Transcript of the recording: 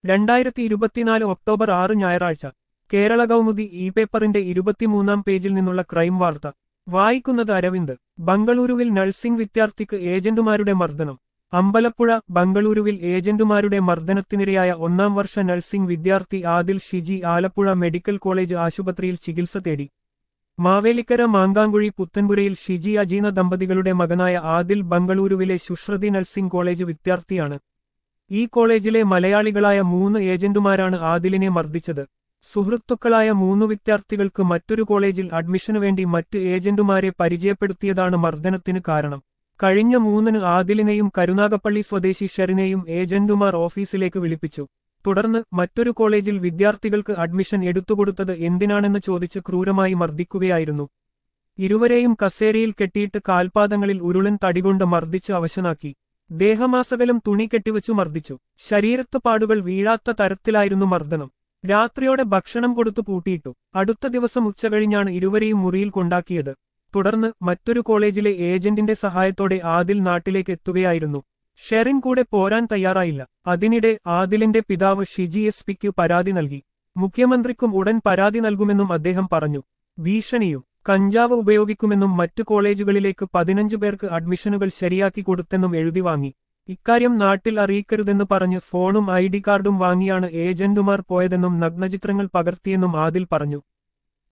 രണ്ടായിരത്തി ഇരുപത്തിനാല് ഒക്ടോബർ ആറ് ഞായറാഴ്ച കേരള കൗമുദി ഇ പേപ്പറിന്റെ ഇരുപത്തിമൂന്നാം പേജിൽ നിന്നുള്ള ക്രൈം വാർത്ത വായിക്കുന്നത് അരവിന്ദ് ബംഗളൂരുവിൽ നഴ്സിംഗ് വിദ്യാർത്ഥിക്ക് ഏജന്റുമാരുടെ മർദ്ദനം അമ്പലപ്പുഴ ബംഗളൂരുവിൽ ഏജന്റുമാരുടെ മർദ്ദനത്തിനിരയായ ഒന്നാം വർഷ നഴ്സിംഗ് വിദ്യാർത്ഥി ആദിൽ ഷിജി ആലപ്പുഴ മെഡിക്കൽ കോളേജ് ആശുപത്രിയിൽ ചികിത്സ തേടി മാവേലിക്കര മാങ്കാങ്കുഴി പുത്തൻപുരയിൽ ഷിജി അജീന ദമ്പതികളുടെ മകനായ ആദിൽ ബംഗളൂരുവിലെ ശുശ്രുതി നഴ്സിംഗ് കോളേജ് വിദ്യാർത്ഥിയാണ് ഈ കോളേജിലെ മലയാളികളായ മൂന്ന് ഏജന്റുമാരാണ് ആദിലിനെ മർദ്ദിച്ചത് സുഹൃത്തുക്കളായ മൂന്ന് വിദ്യാർത്ഥികൾക്ക് മറ്റൊരു കോളേജിൽ അഡ്മിഷനു വേണ്ടി മറ്റ് ഏജന്റുമാരെ പരിചയപ്പെടുത്തിയതാണ് മർദ്ദനത്തിന് കാരണം കഴിഞ്ഞ മൂന്നിന് ആദിലിനെയും കരുനാഗപ്പള്ളി സ്വദേശി ഷെറിനെയും ഏജന്റുമാർ ഓഫീസിലേക്ക് വിളിപ്പിച്ചു തുടർന്ന് മറ്റൊരു കോളേജിൽ വിദ്യാർത്ഥികൾക്ക് അഡ്മിഷൻ എടുത്തുകൊടുത്തത് എന്തിനാണെന്ന് ചോദിച്ച് ക്രൂരമായി മർദ്ദിക്കുകയായിരുന്നു ഇരുവരെയും കസേരയിൽ കെട്ടിയിട്ട് കാൽപാദങ്ങളിൽ ഉരുളൻ തടികൊണ്ട് മർദ്ദിച്ച് അവശനാക്കി ദേഹമാസകലം തുണി കെട്ടിവച്ചു മർദ്ദിച്ചു ശരീരത്ത് പാടുകൾ വീഴാത്ത തരത്തിലായിരുന്നു മർദ്ദനം രാത്രിയോടെ ഭക്ഷണം കൊടുത്തു പൂട്ടിയിട്ടു അടുത്ത ദിവസം ഉച്ചകഴിഞ്ഞാണ് ഇരുവരെയും മുറിയിൽ കൊണ്ടാക്കിയത് തുടർന്ന് മറ്റൊരു കോളേജിലെ ഏജന്റിന്റെ സഹായത്തോടെ ആദിൽ നാട്ടിലേക്ക് എത്തുകയായിരുന്നു ഷെറിൻ കൂടെ പോരാൻ തയ്യാറായില്ല അതിനിടെ ആദിലിന്റെ പിതാവ് ഷിജി എസ് പിക്ക് പരാതി നൽകി മുഖ്യമന്ത്രിക്കും ഉടൻ പരാതി നൽകുമെന്നും അദ്ദേഹം പറഞ്ഞു ഭീഷണിയും കഞ്ചാവ് ഉപയോഗിക്കുമെന്നും മറ്റു കോളേജുകളിലേക്ക് പതിനഞ്ചു പേർക്ക് അഡ്മിഷനുകൾ ശരിയാക്കി കൊടുത്തെന്നും എഴുതി വാങ്ങി ഇക്കാര്യം നാട്ടിൽ അറിയിക്കരുതെന്ന് പറഞ്ഞ് ഫോണും ഐ ഡി കാർഡും വാങ്ങിയാണ് ഏജന്റുമാർ പോയതെന്നും നഗ്നചിത്രങ്ങൾ പകർത്തിയെന്നും ആദിൽ പറഞ്ഞു